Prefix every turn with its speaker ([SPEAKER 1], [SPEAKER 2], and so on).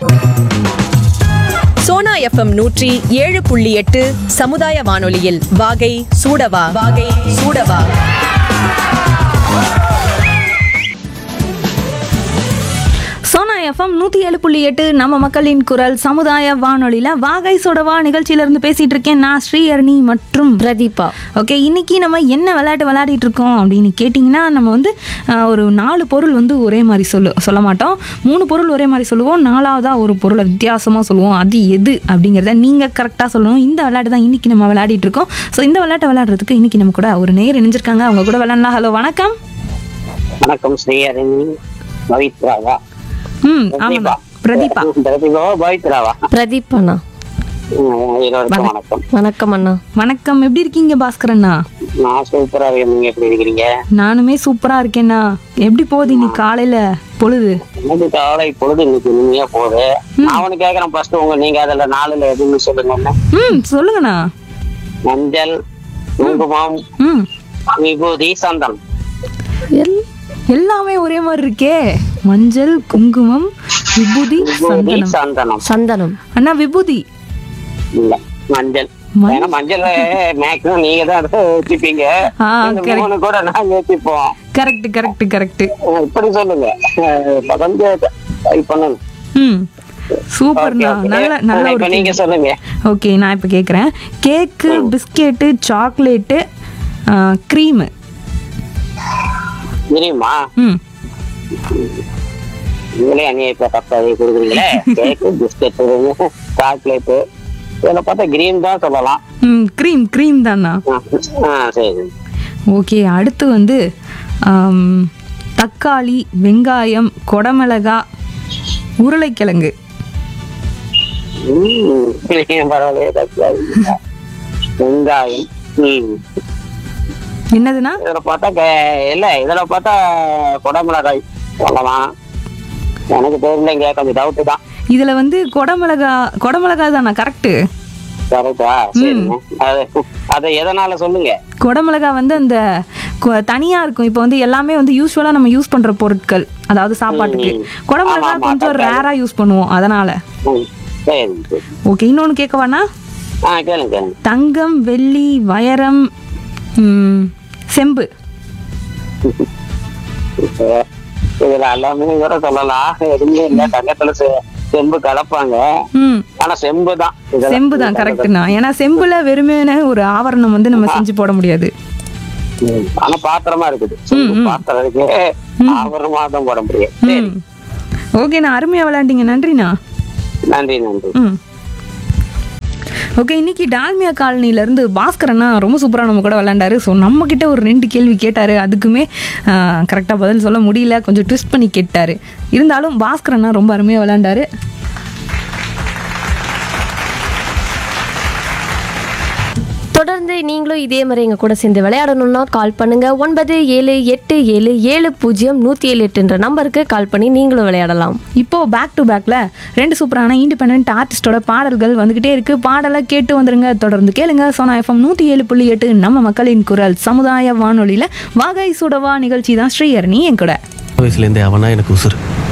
[SPEAKER 1] Sona FM நூற்றி ஏழு புள்ளி எட்டு சமுதாய வானொலியில் வாகை சூடவா வாகை சூடவா
[SPEAKER 2] சோனா எஃப்எம் நூற்றி ஏழு புள்ளி எட்டு நம்ம மக்களின் குரல் சமுதாய வானொலியில் வாகை சொடவா நிகழ்ச்சியிலேருந்து பேசிகிட்டு இருக்கேன் நான் ஸ்ரீஹரணி மற்றும் பிரதீபா ஓகே இன்னைக்கு நம்ம என்ன விளையாட்டு விளையாடிட்டு இருக்கோம் அப்படின்னு கேட்டிங்கன்னா நம்ம வந்து ஆஹ், ஒரு நாலு பொருள் வந்து ஒரே மாதிரி சொல்லு சொல்ல மாட்டோம் மூணு பொருள் ஒரே மாதிரி சொல்லுவோம் நாலாவதாக ஒரு பொருளை வித்தியாசமாக சொல்லுவோம் அது எது அப்படிங்கிறத நீங்கள் கரெக்டாக சொல்லணும் இந்த விளையாட்டு தான் இன்னைக்கு நம்ம விளையாடிட்டு இருக்கோம் ஸோ இந்த விளையாட்டை விளையாடுறதுக்கு இன்னைக்கு நம்ம கூட ஒரு நேர் இணைஞ்சிருக்காங்க அவங்க கூட விளையாடலாம் ஹலோ வணக்கம்
[SPEAKER 3] வணக்கம் ஸ்ரீஹரணி பவித்ராவா
[SPEAKER 2] ம் ஆமாம் பிரதீபா
[SPEAKER 3] பிரதிபாவா பவித்ராவா
[SPEAKER 4] பிரதீப் அண்ணா
[SPEAKER 3] ம், இருவருக்கும் வணக்கம்
[SPEAKER 4] வணக்கம் அண்ணா
[SPEAKER 2] வணக்கம் எப்படி இருக்கீங்க பாஸ்கரண்ணா
[SPEAKER 3] நான் சூப்பரா இருக்கேன் நீங்க எப்படி இருக்கிறீங்க
[SPEAKER 2] நானுமே சூப்பரா இருக்கேண்ணா எப்படி போகுது இன்னைக்கு காலையில பொழுது
[SPEAKER 3] எனக்கு காலை பொழுது இன்னைக்கு இனிமையா போகுது நான் ஒண்ணு கேக்குறேன் ஃபர்ஸ்ட் உங்க நீங்க அதுல நாலுல எதுன்னு சொல்லுங்க என்ன?
[SPEAKER 2] ம் சொல்லுங்கண்ணா
[SPEAKER 3] மஞ்சள் குங்குமம்
[SPEAKER 2] ம்
[SPEAKER 3] விபூதி சந்தனம்
[SPEAKER 4] எல்-
[SPEAKER 2] எல்லாமே ஒரே மாதிரி இருக்கே மஞ்சள் குங்குமம் விபூதி
[SPEAKER 3] விபூதி
[SPEAKER 2] சந்தனம்
[SPEAKER 3] சந்தனம்
[SPEAKER 4] சந்தனம்
[SPEAKER 2] அண்ணா விபூதி
[SPEAKER 3] இல்ல மஞ்சள்
[SPEAKER 2] மஞ்சள்.
[SPEAKER 3] ஏன்னா மஞ்சள் மேக்ஸிமம் நீங்க தான் அதை வச்சுப்பீங்க
[SPEAKER 2] ஆ,
[SPEAKER 3] இந்த
[SPEAKER 2] correct.
[SPEAKER 3] மூணு கூட நாங்க வச்சுப்போம்
[SPEAKER 2] கரெக்ட் கரெக்ட் கரெக்ட்
[SPEAKER 3] அஹ் இப்படி சொல்லுங்க அஹ் இப்ப கொஞ்சம் ட்ரை பண்ணணும்
[SPEAKER 2] ம் சூப்பர்ண்ணா
[SPEAKER 3] Okay, okay.
[SPEAKER 2] நல்ல நல்ல
[SPEAKER 3] இப்ப
[SPEAKER 2] ஒரு
[SPEAKER 3] நீங்க சொல்லுங்க
[SPEAKER 2] ஓகே நான் இப்போ கேட்குறேன் கேக்கு பிஸ்கெட்டு சாக்லேட்டு க்ரீமு
[SPEAKER 3] தெரியுமா
[SPEAKER 2] ம்
[SPEAKER 3] நீங்களே அந்நிய இப்ப தப்பாவே கொடுக்குறீங்களே கேக்கு பிஸ்கெட் சாக்லேட்டு இதுல பார்த்தா கிரீன் தான் சொல்லலாம்
[SPEAKER 2] ம் க்ரீம் க்ரீம் தாண்ணா
[SPEAKER 3] ஆ, ஆ சரி
[SPEAKER 2] ஓகே அடுத்து வந்து ஆம், தக்காளி வெங்காயம் கொடமிளகா உருளைக்கிழங்கு
[SPEAKER 3] ம், பரவாயில்லையே தக்காளி. வெங்காயம் ம்
[SPEAKER 2] என்னதுன்னா
[SPEAKER 3] இதுல பார்த்தா கே- இல்ல இதுல பார்த்தா குடமிளகாய் சொல்லலாம் எனக்கு தெரியலங்க கொஞ்சம் டவுட் தான்
[SPEAKER 2] இதுல வந்து கொடமிளகா கொடமிளகா தானா கரெக்டு
[SPEAKER 3] கரெக்டா சரிங்க அது அதை எதனால சொல்லுங்க
[SPEAKER 2] கொடமிளகா வந்து அந்த கொ- தனியா இருக்கும் இப்போ வந்து எல்லாமே வந்து யூஸ்வலா நம்ம யூஸ் பண்ற பொருட்கள் அதாவது சாப்பாட்டுக்கு
[SPEAKER 3] ம்.
[SPEAKER 2] கொடமிளகா
[SPEAKER 3] ஆமா, ஆமா,
[SPEAKER 2] கொஞ்சம்
[SPEAKER 3] தக்காளி.
[SPEAKER 2] ரேரா யூஸ் பண்ணுவோம் அதனால
[SPEAKER 3] ம், சரி சரி.
[SPEAKER 2] ஓகே இன்னொன்னு கேட்கவானா
[SPEAKER 3] ஆ கேளுங்க கேளுங்க
[SPEAKER 2] தங்கம் வெள்ளி வைரம் ம், செம்பு
[SPEAKER 3] இப்ப இதுல எல்லாமே கூட சொல்லலாம் எதுவுமே இல்ல தங்கத்துல செ- செம்பு கலப்பாங்க
[SPEAKER 2] ம்
[SPEAKER 3] ஆனா செம்பு தான் இதெல்லாம்.
[SPEAKER 2] செம்பு தான் கரெக்ட்ண்ணா ஏன்னா செம்புல வெறுமையான ஒரு ஆவரணம் வந்து நம்ம செஞ்சு போட முடியாது
[SPEAKER 3] ம். ஆனா பாத்திரமா இருக்குது செம்பு பாத்திரம் இருக்கு ஆபரணமா தான் போட முடியும் சரி
[SPEAKER 2] ம் ஓகேண்ணா அருமையாக விளையாண்டீங்க நன்றிண்ணா
[SPEAKER 3] நன்றி நன்றி
[SPEAKER 2] ம் ஓகே இன்னைக்கு டால்மியா காலனிலேருந்து பாஸ்கரண்ணா ரொம்ப சூப்பராக நம்ம கூட விளையாண்டாரு ஸோ நம்மக்கிட்ட ஒரு ரெண்டு கேள்வி கேட்டார் அதுக்குமே கரெக்டாக பதில் சொல்ல முடியல கொஞ்சம் ட்விஸ்ட் பண்ணி கேட்டார் இருந்தாலும் பாஸ்கரண்ணா ரொம்ப அருமையாக விளையாண்டாரு
[SPEAKER 4] தொடர்ந்து நீங்களும் இதே மாதிரி எங்க கூட சேர்ந்து விளையாடணும்னா கால் பண்ணுங்க ஒன்பது ஏழு எட்டு ஏழு ஏழு பூஜ்ஜியம் நூத்தி ஏழு எட்டுன்ற நம்பருக்கு கால் பண்ணி நீங்களும் விளையாடலாம்
[SPEAKER 2] இப்போ பேக் டு பேக்ல ரெண்டு சூப்பரான இண்டிபெண்ட் ஆர்டிஸ்டோட பாடல்கள் வந்துகிட்டே இருக்கு பாடலை கேட்டு வந்துருங்க தொடர்ந்து கேளுங்க சோனா எஃப்எம் நூற்றி ஏழு புள்ளி எட்டு நம்ம மக்களின் குரல் சமுதாய வானொலியில வாகை சுடவா நிகழ்ச்சி தான் ஸ்ரீஹரணி என் கூட
[SPEAKER 5] வயசுலேருந்தே அவனா எனக்கு உசுறு